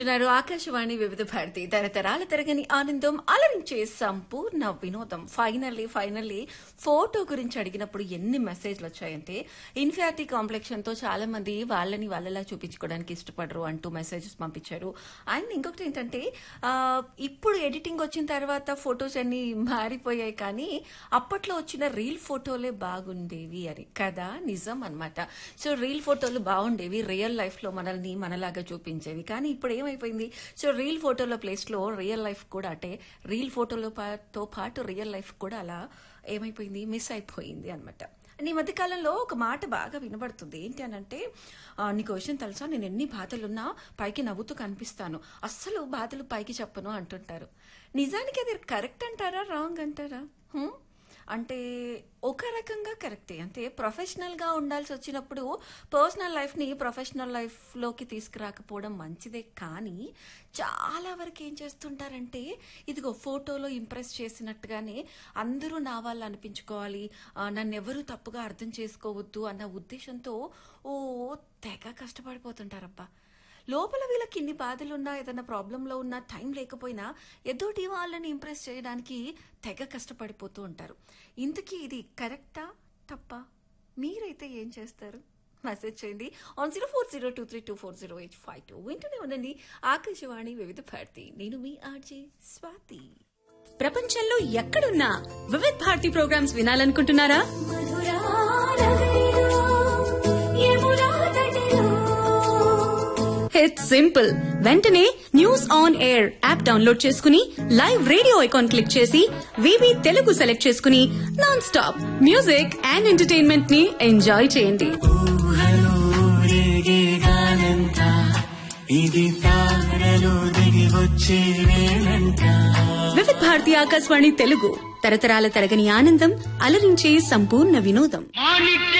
వింటున్నారు ఆకాశవాణి వివిధ భారతి తరతరాల తరగని ఆనందం అలరించే సంపూర్ణ వినోదం ఫైనల్లీ ఫైనల్లీ ఫోటో గురించి అడిగినప్పుడు ఎన్ని మెసేజ్లు వచ్చాయంటే ఇన్ఫాక్టీ కాంప్లెక్షన్ తో చాలా మంది వాళ్ళని వాళ్ళలా చూపించుకోవడానికి ఇష్టపడరు అంటూ మెసేజెస్ పంపించారు అండ్ ఇంకొకటి ఏంటంటే ఆ, ఇప్పుడు ఎడిటింగ్ వచ్చిన తర్వాత ఫొటోస్ అన్ని మారిపోయాయి కానీ అప్పట్లో వచ్చిన రీల్ ఫోటోలే బాగుండేవి అని కదా నిజం అన్నమాట సో రీల్ ఫోటోలు బాగుండేవి రియల్ లైఫ్ లో మనల్ని మనలాగా చూపించేవి కానీ ఇప్పుడు ఏమైపోయింది సో రీల్ ఫోటోల ప్లేస్ లో రియల్ లైఫ్ కూడా అంటే రీల్ ఫోటోలో పా- తో పాటు రియల్ లైఫ్ కూడా అలా ఏమైపోయింది మిస్ అయిపోయింది అనమాట ఈ మధ్య కాలంలో ఒక మాట బాగా వినబడుతుంది ఏంటి అని అంటే ఆ, నీకు విషయం తెలుసా నేను ఎన్ని బాధలున్నా పైకి నవ్వుతూ కనిపిస్తాను అస్సలు బాధలు పైకి చెప్పను అంటుంటారు నిజానికి అది కరెక్ట్ అంటారా రాంగ్ అంటారా హ్మ్? అంటే ఒక రకంగా కరెక్టే అంటే ప్రొఫెషనల్ గా ఉండాల్సి వచ్చినప్పుడు పర్సనల్ లైఫ్ ని ప్రొఫెషనల్ లైఫ్ లోకి తీసుకురాకపోవడం మంచిదే కానీ చాలా వరకు ఏం చేస్తుంటారంటే ఇదిగో ఫోటోలో ఇంప్రెస్ చేసినట్టుగానే అందరూ నా వాళ్ళు అనిపించుకోవాలి ఆ, నన్ను ఎవరు తప్పుగా అర్థం చేసుకోవద్దు అన్న ఉద్దేశంతో ఓ తెగ కష్టపడిపోతుంటారబ్బా లోపల వీళ్ళకి ఇన్ని బాధలున్నా ఏదైనా ప్రాబ్లంలో ఉన్నా టైం లేకపోయినా ఎదోటి వాళ్ళని ఇంప్రెస్ చేయడానికి తెగ కష్టపడిపోతూ ఉంటారు ఇంతకీ ఇది కరెక్టా తప్ప మీరైతే ఏం చేస్తారు మెసేజ్ చేయండి on zero four zero two three two four zero eight five two వింటూనే ఉండండి ఆకాశవాణి వివిధ భారతి నేను మీ ఆర్జే స్వాతి ప్రపంచంలో ఎక్కడున్నా వివిధ్ భారతి ప్రోగ్రామ్స్ వినాలనుకుంటున్నారా ఇట్స్ సింపుల్ వెంటనే news on air app download చేసుకుని లైవ్ రేడియో ఐకాన్ క్లిక్ చేసి వివి తెలుగు సెలెక్ట్ చేసుకుని non stop music and entertainment ని ఎంజాయ్ చేయండి ఊహలో రేగేగానంట ఇది తారలో దిగి వచ్చే వేళంట వివిధ్ భారతి ఆకాశవాణి తెలుగు తరతరాల తరగని ఆనందం అలరించే సంపూర్ణ వినోదం మాణిక్య